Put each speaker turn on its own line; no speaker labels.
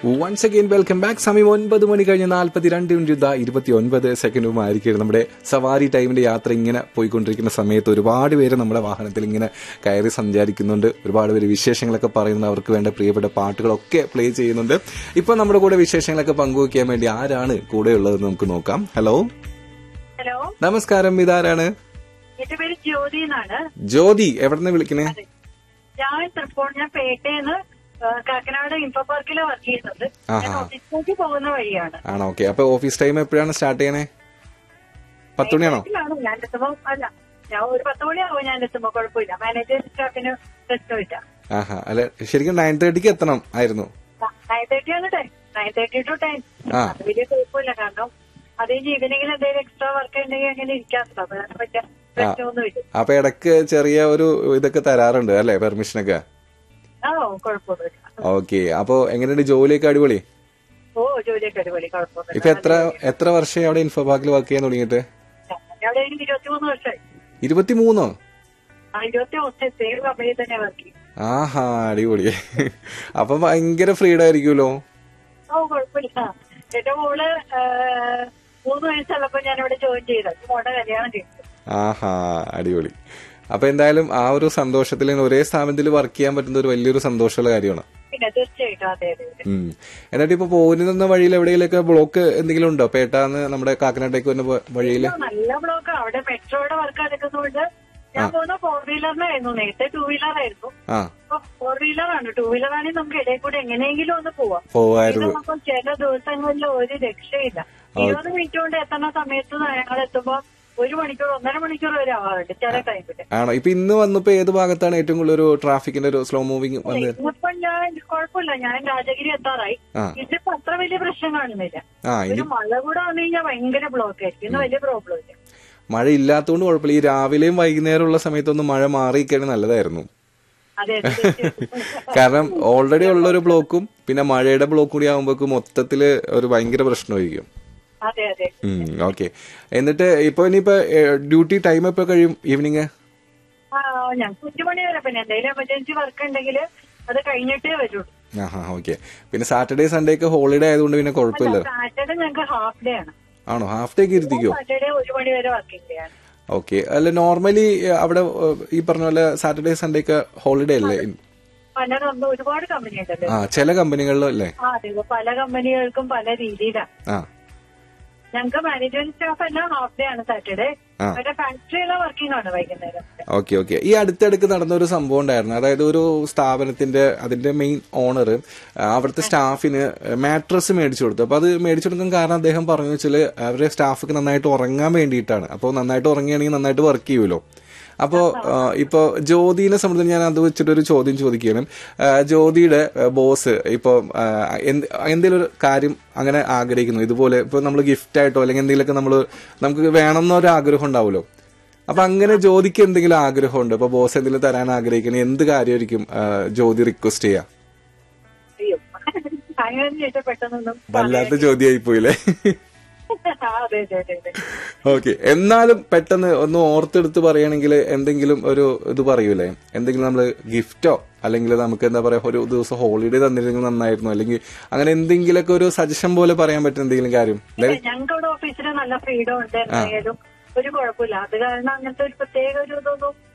Once again welcome back സമയം ഒൻപത് മണി കഴിഞ്ഞ് നാൽപ്പത്തിരണ്ട് മിനിറ്റ് ഇരുപത്തി ഒൻപത് സെക്കൻഡുമായിരിക്കും നമ്മുടെ സവാരി ടൈമിന്റെ യാത്ര ഇങ്ങനെ പോയിക്കൊണ്ടിരിക്കുന്ന സമയത്ത് ഒരുപാട് പേര് നമ്മുടെ വാഹനത്തിൽ ഇങ്ങനെ കയറി സഞ്ചാരിക്കുന്നുണ്ട് ഒരുപാട് പേര് വിശേഷങ്ങളൊക്കെ പറയുന്നുണ്ട് അവർക്ക് വേണ്ട പ്രിയപ്പെട്ട പാട്ടുകളൊക്കെ പ്ലേ ചെയ്യുന്നുണ്ട് ഇപ്പൊ നമ്മുടെ കൂടെ വിശേഷങ്ങളൊക്കെ പങ്കുവയ്ക്കാൻ വേണ്ടി ആരാണ് കൂടെ ഉള്ളതെന്ന് നമുക്ക് നോക്കാം ഹലോ
ഹലോ
നമസ്കാരം ഇതാരാണ്
എന്റെ പേര് ജ്യോതി എന്നാണ്
ജ്യോതി എവിടെ നിന്ന് വിളിക്കണേ
ഞാൻ തൃപ്പോൾ ഞാൻ പേട്ടയെന്ന് കാക്കനാട് ഇൻഫോ പാർക്കിൽ വർക്ക് ചെയ്യുന്നത് ഞാൻ
ആഹാ.
ഓഫീസിലേക്ക് പോകുന്ന വഴിയാണ്
ആണോ ഓക്കെ അപ്പൊ ഓഫീസ് ടൈം എപ്പോഴാണ് സ്റ്റാർട്ട് ചെയ്യണേ പത്ത് മണിയാണോ
വീട്ടിലാണ് ഞാൻ എത്തുമ്പോ അല്ല ഞാൻ ഒരു പത്ത് മണിയാവും ഞാൻ എത്തുമ്പോ കുഴപ്പമില്ല മാനേജർ സ്റ്റാഫിന് പ്രശ്നമില്ല
ആഹാ അല്ല ശരിക്കും നയൻ തേർട്ടിക്ക് എത്തണം ആയിരുന്നു
നയൻ തേർട്ടി ആണ് time nine thirty to time
ആ.
അത് വലിയ കുഴപ്പമില്ല കാരണം അത് കഴിഞ്ഞ് ഈവനിങ്ങിൽ എന്തെങ്കിലും എക്സ്ട്രാ വർക്ക് ഉണ്ടെങ്കിൽ അങ്ങനെ ഇരിക്കാറുണ്ട് അപ്പൊ അതിനെ പറ്റിയ പ്രശ്നമൊന്നുമില്ല
അപ്പൊ ഇടക്ക് ചെറിയ ഒരു ഇതൊക്കെ തരാറുണ്ട് അല്ലെ പെർമിഷനൊക്കെ
ആ കുഴപ്പമൊന്നുമില്ല
ഓക്കെ അപ്പൊ എങ്ങനെയുണ്ട് ജോലിയൊക്കെ അടിപൊളി
ഓ ജോലിയൊക്കെ അടിപൊളി കുഴപ്പമൊന്നുമില്ല
ഇപ്പൊ എത്ര എത്ര വർഷമായി അവിടെ ഇൻഫോ പാർക്കിൽ വർക്ക് ചെയ്യാൻ തുടങ്ങിയിട്ട്
ഞാൻ അവിടെ എനിക്ക് ഇരുപത്തിമൂന്ന് വർഷമായി
ഇരുപത്തിമൂന്നോ
ആ ഇരുപത്തി ഒന്ന് സെയിം കമ്പനിയിൽ തന്നെ വർക്ക് ചെയ്യും
ആഹാ അടിപൊളി അപ്പൊ ഭയങ്കര ഫ്രീഡം ആയിരിക്കുമല്ലോ
ഓ കുഴപ്പമില്ല എന്റെ മോള് ആ, മൂന്ന് വയസ്സുള്ളപ്പോ ഞാൻ ഇവിടെ ജോയിൻ ചെയ്തത് മോളുടെ കല്യാണം ചെയ്തു
ആഹാ അടിപൊളി അപ്പൊ എന്തായാലും ആ ഒരു സന്തോഷത്തിൽ ഇങ്ങനെ ഒരേ സ്ഥാപനത്തിൽ വർക്ക് ചെയ്യാൻ പറ്റുന്ന ഒരു വലിയൊരു സന്തോഷമുള്ള കാര്യമാണ്
പിന്നെ തീർച്ചയായിട്ടും അതെ അതെ അതെ
ഉം. എന്നിട്ട് ഇപ്പൊ പോരുന്ന വഴിയിൽ എവിടെയെങ്കിലൊക്കെ ബ്ലോക്ക് എന്തെങ്കിലും ഉണ്ടോ പേട്ടാന്ന് നമ്മുടെ കാക്കനാട്ടേക്ക് വരുന്ന വ- വഴിയില്
നല്ല ബ്ലോക്ക് അവിടെ മെട്രോയുടെ വർക്ക് എടുക്കുന്നതുകൊണ്ട് ഞാൻ പോകുന്ന ഫോർ വീലറിനായിരുന്നു നേരത്തെ ടൂ വീലർ ആയിരുന്നു
ആ
ഇപ്പൊ ഫോർ വീലർ ആണ് ടൂ വീലർ ആണെങ്കിൽ നമുക്ക് ഇടയിൽ കൂടെ എങ്ങനെയെങ്കിലും ഒന്ന് പോവാം ഇത്
പോവായിരുന്നു
നമുക്ക് ചില ദിവസങ്ങളിൽ ഒരു രക്ഷയില്ല ഇരുപത് മിനിറ്റ് കൊണ്ട് എത്തുന്ന സമയത്ത് ഞങ്ങൾ എത്തുമ്പോ ഒരു മണിക്കൂർ ഒന്നര മണിക്കൂർ വരെ ആവാറുണ്ട് ചില ടൈമില്
ആണോ ഇപ്പൊ ഇന്ന് വന്നപ്പോ ഏത് ഭാഗത്താണ് ഏറ്റവും കൂടുതൽ ഒരു ട്രാഫിക്കിന്റെ ഒരു സ്ലോ മൂവിങ് വന്നത്
ഇന്നിപ്പോ ഞാൻ കുഴപ്പമില്ല ഞാൻ രാജഗിരി എത്താറായി
ആ.
ഇതിപ്പോ അത്ര വലിയ പ്രശ്നം കാണുന്നില്ല
ആ ഇനി
ഒരു മഴ കൂടെ വന്നു കഴിഞ്ഞാൽ ഭയങ്കര ബ്ലോക്ക് ആയിരിക്കും ഇന്ന് വലിയ പ്രോബ്ലം ഇല്ല
മഴ ഇല്ലാത്തതുകൊണ്ട് കുഴപ്പമില്ല ഈ രാവിലെയും വൈകുന്നേരമുള്ള സമയത്തൊന്നും മഴ മാറിയിരിക്കുകയാണെങ്കിൽ നല്ലതായിരുന്നു
അതെ അതെ, തീർച്ചയായിട്ടും.
കാരണം ഓൾറെഡി ഉള്ള ഒരു ബ്ലോക്കും പിന്നെ മഴയുടെ ബ്ലോക്ക് കൂടി ആകുമ്പോഴേക്കും മൊത്തത്തില് ഒരു ഭയങ്കര പ്രശ്നമായിരിക്കും
അതെ അതെ
ഓക്കെ എന്നിട്ട് ഇപ്പൊ ഇനിയിപ്പോ ഡ്യൂട്ടി ടൈം എപ്പോ കഴിയും ഈവനിങ്
ആ ഞങ്ങൾക്ക് ഉച്ച മണി വരെ പിന്നെ എന്തെങ്കിലും എമർജൻസി വർക്ക് ഉണ്ടെങ്കിൽ അത് കഴിഞ്ഞിട്ടേ വരുള്ളൂ
ആഹാ ഓക്കെ പിന്നെ സാറ്റർഡേ സൺഡേ ഒക്കെ ഹോളിഡേ ആയതുകൊണ്ട് പിന്നെ കുഴപ്പമില്ല
സാറ്റർഡേ ഞങ്ങൾക്ക് ഹാഫ് ഡേ ആണ്
ആണോ ഹാഫ് ഡേക്ക് ഇരുത്തിക്കോ
സാറ്റർഡേ ഒരു മണി വരെ വർക്കിംഗ് ഡേ ആണ്
ഓക്കെ അല്ല നോർമലി അവിടെ ഏഹ്, ഈ പറഞ്ഞ പോലെ സാറ്റർഡേ സൺഡേ ഒക്കെ ഹോളിഡേ അല്ലേ
പല കമ്പ- ഒരുപാട് കമ്പനി ഉണ്ടല്ലോ
ആ ചില കമ്പനികളിലും അല്ലേ
ആ അതെ പല കമ്പനികൾക്കും പല രീതിയിലാണ്
ആ
ഞങ്ങൾക്ക് മാനേജ്മെന്റ് സ്റ്റാഫ് എല്ലാം ഹാഫ് ഡേ ആണ് സാറ്റർഡേ
ആ.
മറ്റേ ഫാക്ടറിയുള്ള വർക്കിംഗ് ആണ് വൈകുന്നേരം
ഓക്കെ ഓക്കെ ഈ അടുത്തിടക്ക് നടന്ന ഒരു സംഭവം ഉണ്ടായിരുന്നു അതായത് ഒരു സ്ഥാപനത്തിന്റെ അതിന്റെ മെയിൻ ഓണർ അവിടുത്തെ സ്റ്റാഫിന് മാട്രസ് മേടിച്ചു കൊടുത്തു അപ്പൊ അത് മേടിച്ചു കൊടുക്കാൻ കാരണം അദ്ദേഹം പറഞ്ഞു വെച്ചാൽ അവരുടെ സ്റ്റാഫിക്ക് നന്നായിട്ട് ഉറങ്ങാൻ വേണ്ടിയിട്ടാണ് അപ്പോൾ നന്നായിട്ട് ഉറങ്ങുകയാണെങ്കിൽ നന്നായിട്ട് വർക്ക് ചെയ്യുമല്ലോ അപ്പോ ഇപ്പോ ജ്യോതിനെ സംബന്ധിച്ച് ഞാൻ അത് വെച്ചിട്ട് ഒരു ചോദ്യം ചോദിക്കുകയാണ് ആ, ജ്യോതിയുടെ ബോസ് ഇപ്പോ എന്തെങ്കിലും ഒരു കാര്യം അങ്ങനെ ആഗ്രഹിക്കുന്നു ഇതുപോലെ ഇപ്പൊ നമ്മൾ ഗിഫ്റ്റ് ആയിട്ടോ അല്ലെങ്കിൽ എന്തെങ്കിലുമൊക്കെ നമ്മൾ നമുക്ക് വേണം എന്നൊരു ആഗ്രഹം ഉണ്ടാവുമല്ലോ അപ്പൊ അങ്ങനെ ജ്യോതിക്ക് എന്തെങ്കിലും ആഗ്രഹമുണ്ട് ഇപ്പൊ ബോസ് എന്തെങ്കിലും തരാൻ ആഗ്രഹിക്കണ എന്ത് കാര്യമായിരിക്കും ആ, ജ്യോതി റിക്വസ്റ്റ് ചെയ്യാ
അയ്യോ അങ്ങനെ ചോദിച്ചാൽ പെട്ടെന്നൊന്നും
വല്ലാത്ത ചോദ്യമായി പോയില്ലേ
ആ, അതെ അതെ അതെ അതെ
ഓക്കെ എന്നാലും പെട്ടെന്ന് ഒന്ന് ഓർത്തെടുത്ത് പറയുകയാണെങ്കിൽ എന്തെങ്കിലും ഒരു ഇത് പറയൂലേ എന്തെങ്കിലും നമ്മൾ ഗിഫ്റ്റോ അല്ലെങ്കിൽ നമുക്ക് എന്താ പറയാ ഒരു ദിവസം ഹോളിഡേ തന്നിരുന്നെങ്കിൽ നന്നായിരുന്നു അല്ലെങ്കിൽ അങ്ങനെ എന്തെങ്കിലുമൊക്കെ ഒരു സജഷൻ പോലെ പറയാൻ പറ്റുന്ന എന്തെങ്കിലും കാര്യം അല്ലെ
ഞങ്ങൾക്ക് ഇവിടെ ഓഫീസിൽ നല്ല ഫ്രീഡം ഉണ്ട് എന്തായാലും ഒരു കുഴപ്പമില്ല അത് കാരണം അങ്ങനത്തെ ഒരു പ്രത്യേക ഒരു ഇതൊന്നും